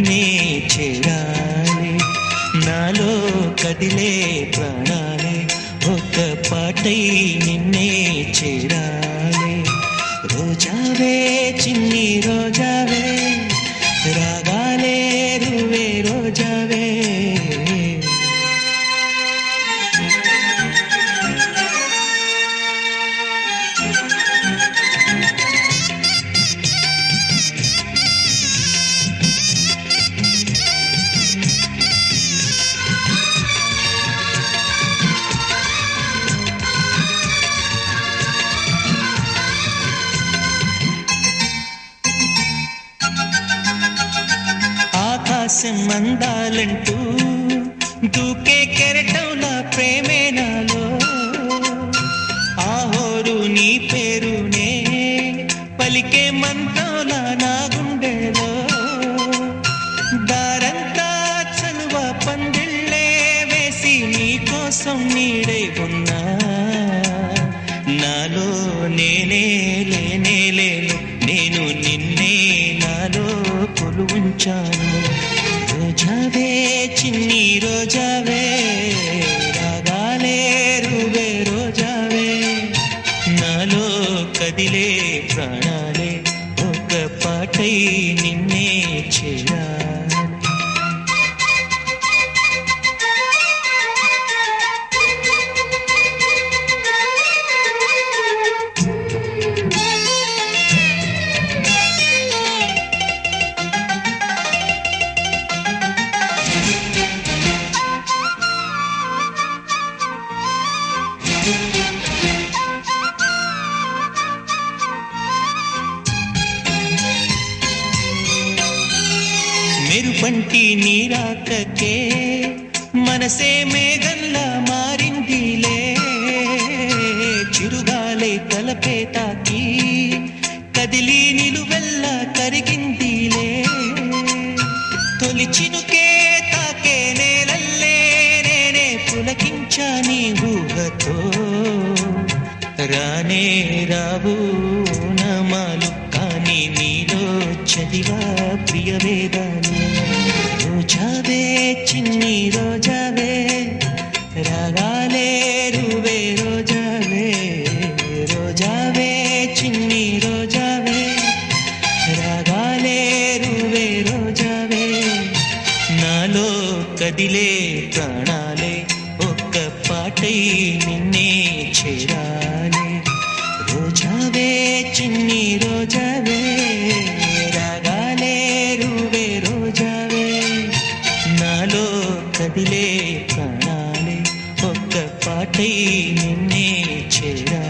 నిన్నే చేరాలి నాలో కదిలే ప్రాణాలే ఒక పాటై నిన్నే చేరాలి రోజావే చిన్ని రోజావే రాగాలే రువే రోజావే ఆకాశం అందాలంటూ దూకే కెరటంలా ప్రేమే నాలో ఆహోరు నీ పేరునే పలికే మంత్రంలా నా గుండెలో దారంతా చలువ పందిళ్ళే వేసి నీ కోసం నీడై ఉన్నా నాలో నేనే లేనే లేను నేను నిన్నే నాలో కొలువుంచాను రోజావే చిన్ని రోజావే రాగాలే రువే రోజావే నాలో కదిలే ప్రాణాలే ఒక పాటై నిన్నే చేరాలి మెరుపంటి నీరాకకే మనసే మేఘంలా మారిందిలే చిరుగాలే తలపే తాకి కదిలి నిలువెల్లా కరిగిందిలే తొలి చినుకే తాకే నేలల్లే నేనే పులకించా నీ ఊహతో రానే రావు నమాలు కానీ నీలో చదివా ప్రియ వేదాలు రోజావే చిన్ని రోజావే రాగాలే రువే రోజావే రోజావే చిన్ని రోజావే రాగాలే రువే రోజావే నాలో కదిలే ప్రాణాలే ఒక్క పాటై నిన్నే చేరాలి రోజావే చిన్ని రోజావే రాగాలే రువే రోజావే నాలో కదిలే ప్రాణాలే ఒక్క పాటై నిన్నే చేరాలి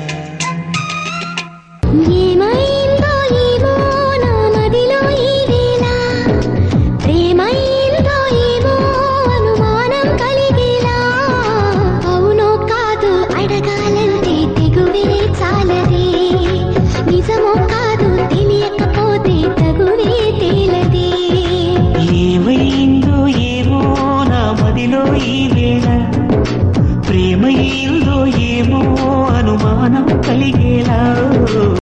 ఏమైందో ఏమో నా మదిలో ఈ వేళ ప్రేమైందో ఏమో అనుమానం కలిగేలా అవునో కాదు అడగాలంటే తెగువే చాలదే నిజమో కాదు తెలియకపోతే తగువే తేలదే ఏమైందో ఏమో నా మదిలో ఈ వేళ ప్రేమైందో ఏమో అనుమానం కలిగేలా